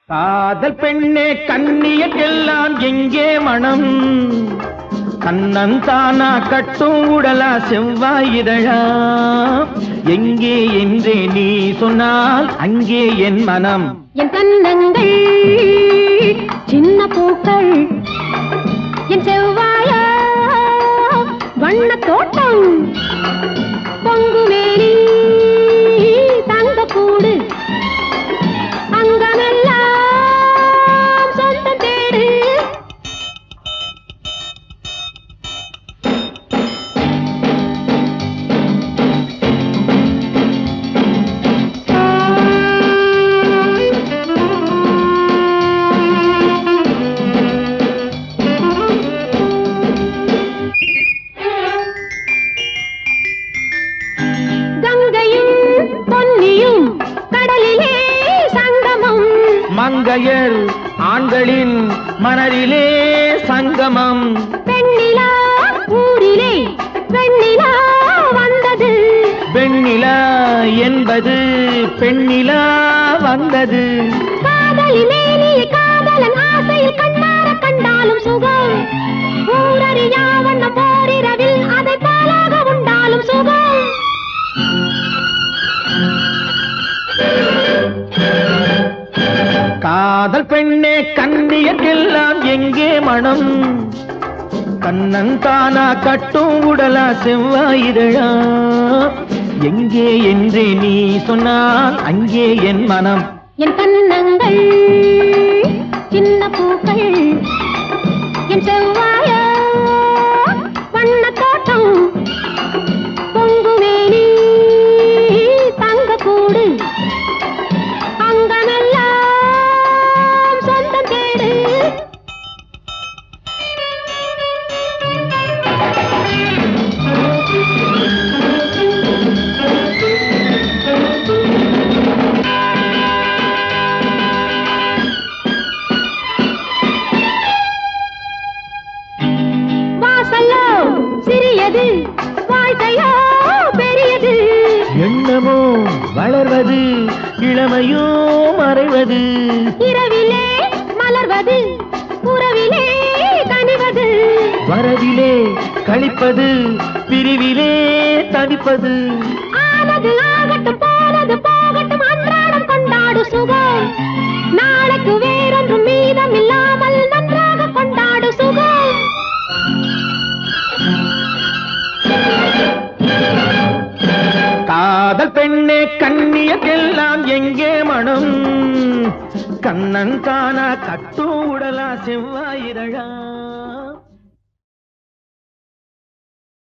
காதல் பெண்ணே கண்ணியக்கெல்லாம் எங்கே மனம் கண்ணந்தானா கட்டும் உடலா செவ்வாய் இதழா எங்கே என்றே நீ சொன்னால் அங்கே என் மனம் என் கன்னங்கள் சின்ன பூக்கள் என் செவ்வாய வண்ண தோட்டம் பொங்குமேனி தங்க கூடு அங்கமெல்லாம் சொந்தம் தேடு கங்கையும் பொன்னியும் கடலிலே சங்கமம் மங்கையர் ஆண்களின் மனதிலே சங்கமம் பெண்ணிலா ஊரிலே வெண்ணிலா வந்தது வெண்ணிலா என்பது பெண்ணிலா வந்தது காதலி மேனியை காதலன் ஆசையில் கண்ணார கண்டாலும் சுகம் ஊரறியா வண்ண போரிரவில் அதை பாலாக உண்டாலும் சுகம் காதல் பெண்ணே கண்ணியக்கெல்லாம் எங்கே மனம் கண்ணன் தானா கட்டும் உடலா செவ்வாயிதழா எங்கே என்றே நீ சொன்னால் அங்கே என் மனம் என் கண்ணங்கள் சின்ன பூக்கள் என் செவ்வாய வண்ண தோட்டம் பொங்குமேனி தங்க கூடு அங்கமெல்லாம் சொந்தம் தேடு வாசல்லோ சிறியது வாழ்க்கையோ பெரியது எண்ணமோ வளர்வது இளமையோ மறைவது இரவிலே மலர்வது உறவிலே கனிவது வரவிலே கழிப்பது பிரிவிலே தனிப்பது ஆனது ஆகட்டும் போனது போகட்டும் அன்றாடம் கொண்டாடு சுகம் நாளைக்கு வேறொன்றும் மீதம் இல்லாமல் நன்றாக கொண்டாடு சுகம் காதல் பெண்ணே கண்ணியக்கெல்லாம் எங்கே மனம் கண்ணன் தானா கட்டும் உடலா செவ்வாயிரழா